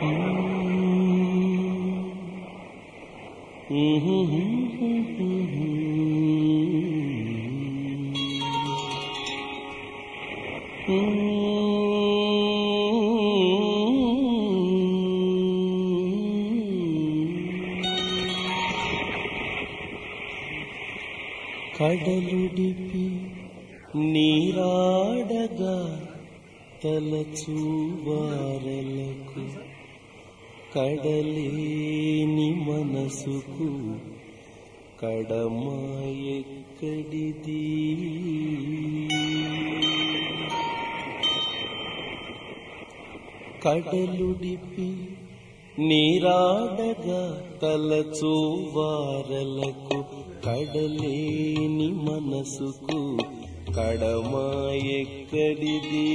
కడలుడిపి నీరాడగా తలచూవారలకు కడలేని మనసుకు కడమా ఎక్కడిది కడలుడిపి నీరాడగా తలచూవారలకు కడలేని మనసుకు కడమా ఎక్కడిది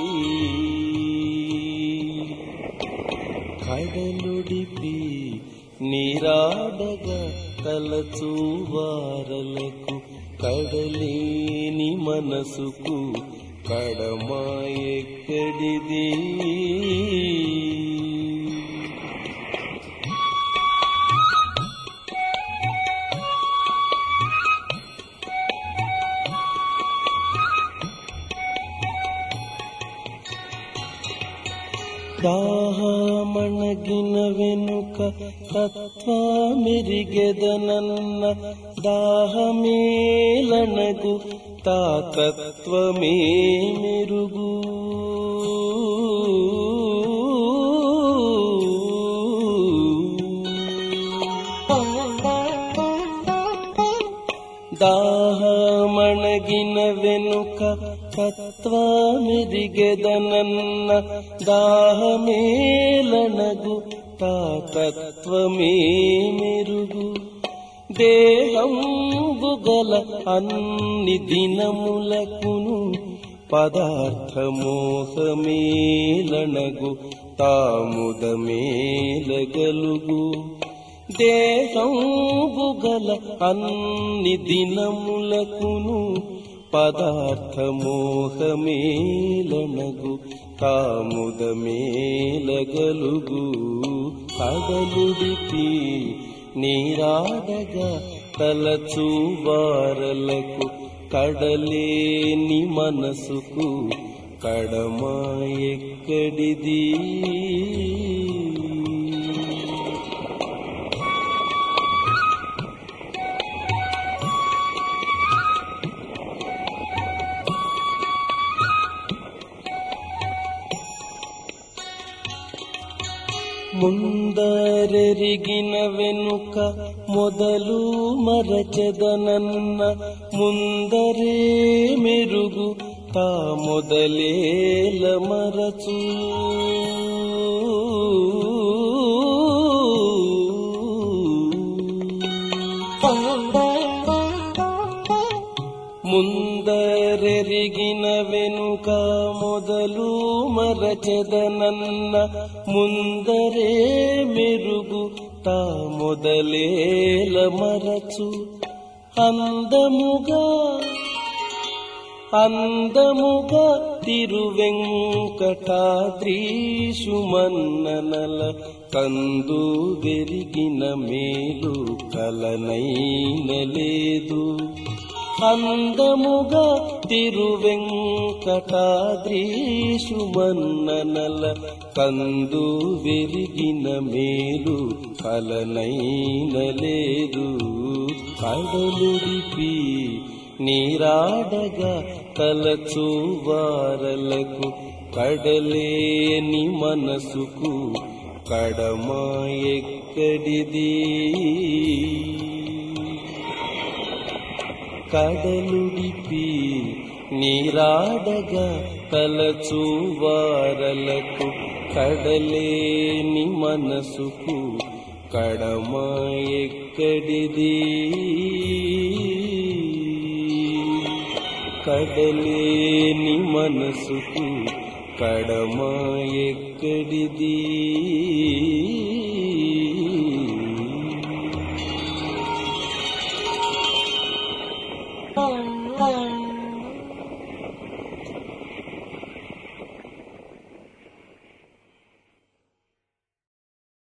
కడలుడిపి నీరాడగా తలచూవారలకు కడలేని మనసుకు కడమా ఎక్కడిది దాహమణగిన వెనుక తత్వ మెరిగెదనన్న దాహమేలనగు తా తత్వమే మెరుగు దాహమణగిన వెనుక తత్వ మెరిగెదనన్న దాహమేలనగు తా తత్వమే మెరుగు దేహం బుగల అన్ని దినములకును పదార్థమోహమేలనగు తాముదమేలగలుగు దేహం బుగల అన్ని దినములకును పదార్థమోహమేలనగు తాముదమేలగలుగు కడలుడిపి నీరాడగా తలచూవారలకు కడలేని మనసుకు కడమా ఎక్కడిది ముందరెరిగిన వెనుక మొదలు మరచదనన్న ముందరే మెరుగు తా మొదలేల మరచు ముందరెరిగిన వెనుక మొదలు మరచదనన్న ముందరే మెరుగు తా మొదలేల మరచు అందముగా అందముగా తిరువెంకటాద్రీషుమన్ననల కందు వెరిగిన మేలు కలనైన లేదు అందముగా తిరువెంకటాద్రీషుమన్ననల కందు వెరిగిన మేలు కలనైన లేదు కడలుడిపి నీరాడగా తలచూవారలకు కడలేని మనసుకు కడమా ఎక్కడిది కడలుడిపి నీరాడగా తలచూవారలకు కడలేని మనసుకు కడమా ఎక్కడిది కడలేని మనసుకు కడమా ఎక్కడిది Oh,